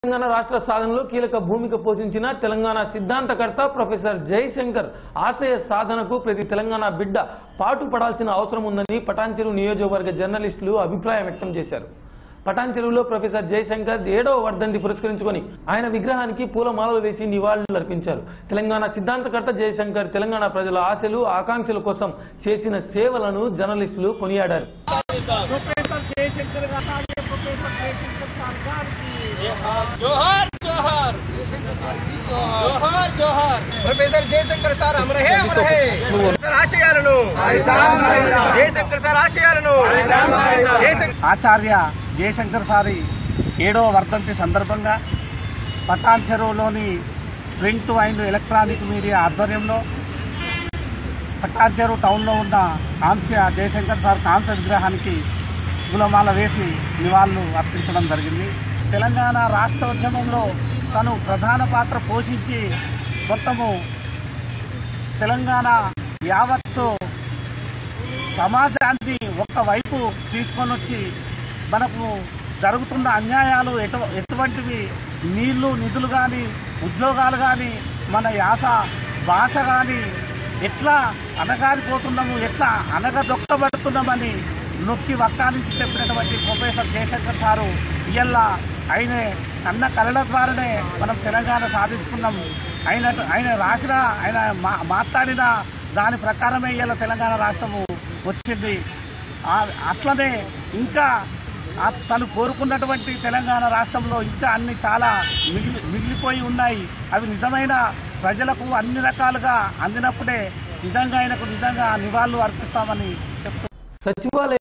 తెలంగాణ రాష్ట్ర సాధనలో కీలక భూమిక పోషించిన తెలంగాణ సిద్ధాంతకర్త ప్రొఫెసర్ జయశంకర్ ఆశయ సాధనకు ప్రతి తెలంగాణ బిడ్డ పాటు పడాల్సిన అవసరం ఉందని పటాన్చెరు నియోజకవర్గ జర్నలిస్టులు అభిప్రాయం వ్యక్తం చేశారు పటాన్చెరువులో ప్రొఫెసర్ జయశంకర్ ఏడవ వర్ధంతి పురస్కరించుకొని ఆయన విగ్రహానికి పూలమాలలు వేసి నివాళులు అర్పించారు తెలంగాణ సిద్ధాంతకర్త జయశంకర్ తెలంగాణ ప్రజల ఆశలు ఆకాంక్షల కోసం చేసిన సేవలను జర్నలిస్టులు కొనియాడారు ప్రొఫెసర్ జయశంకర్ గారు అలాగే ప్రొఫెసర్ జయశంకర్ సార్ గారికి जोहर जोहर जोहर जोहर ప్రొఫెసర్ జయశంకర్ సార్ అమర హే అమర హే సార్ ఆశయాలను జయశంకర్ సార్ ఆశయాలను జయశంకర్ ఆచార్య జయశంకర్ సారి ఏడవ వర్ధంతి సందర్భంగా పటాన్ చెరువులోని ప్రింట్ అండ్ ఎలక్ట్రానిక్ మీడియా ఆధ్వర్యంలో పటాన్ చెరువు టౌన్లో ఉన్న కాంస్య జయశంకర్ సార్ కాంస్య విగ్రహానికి పూలమాల వేసి నివాళులు అర్పించడం జరిగింది తెలంగాణ రాష్ట్రోద్యమంలో తను ప్రధాన పాత్ర పోషించి మొత్తము తెలంగాణ యావత్తు సమాజాన్ని ఒక్కవైపు తీసుకొని వచ్చి మనకు జరుగుతున్న అన్యాయాలు ఎటు ఎటువంటివి నీళ్లు నిధులు కానీ ఉద్యోగాలు కానీ మన యాస భాష కానీ ఎట్లా అనగారిపోతున్నాము ఎట్లా అనగదొక్కబడుతున్నామని నొక్కి వక్కానించి చెప్పినటువంటి ప్రొఫెసర్ జయశంకర్ సారు ఇయ్యల్ల ఆయన కన్న కళల ద్వారానే మనం తెలంగాణ సాధించుకున్నాం ఆయన ఆయన రాసిన ఆయన మా- మాట్లాడిన దాని ప్రకారమే ఇవాళ తెలంగాణ రాష్ట్రము వచ్చింది ఆ- అట్లనే ఇంకా ఆ తను కోరుకున్నటువంటి తెలంగాణ రాష్ట్రంలో ఇంకా అన్ని చాలా మిగిలి మిగిలిపోయి ఉన్నాయి అవి నిజమైన ప్రజలకు అన్ని రకాలుగా అందినప్పుడే నిజంగా ఆయనకు నిజంగా నివాళులు అర్పిస్తామని చెప్తూ సచివాలయ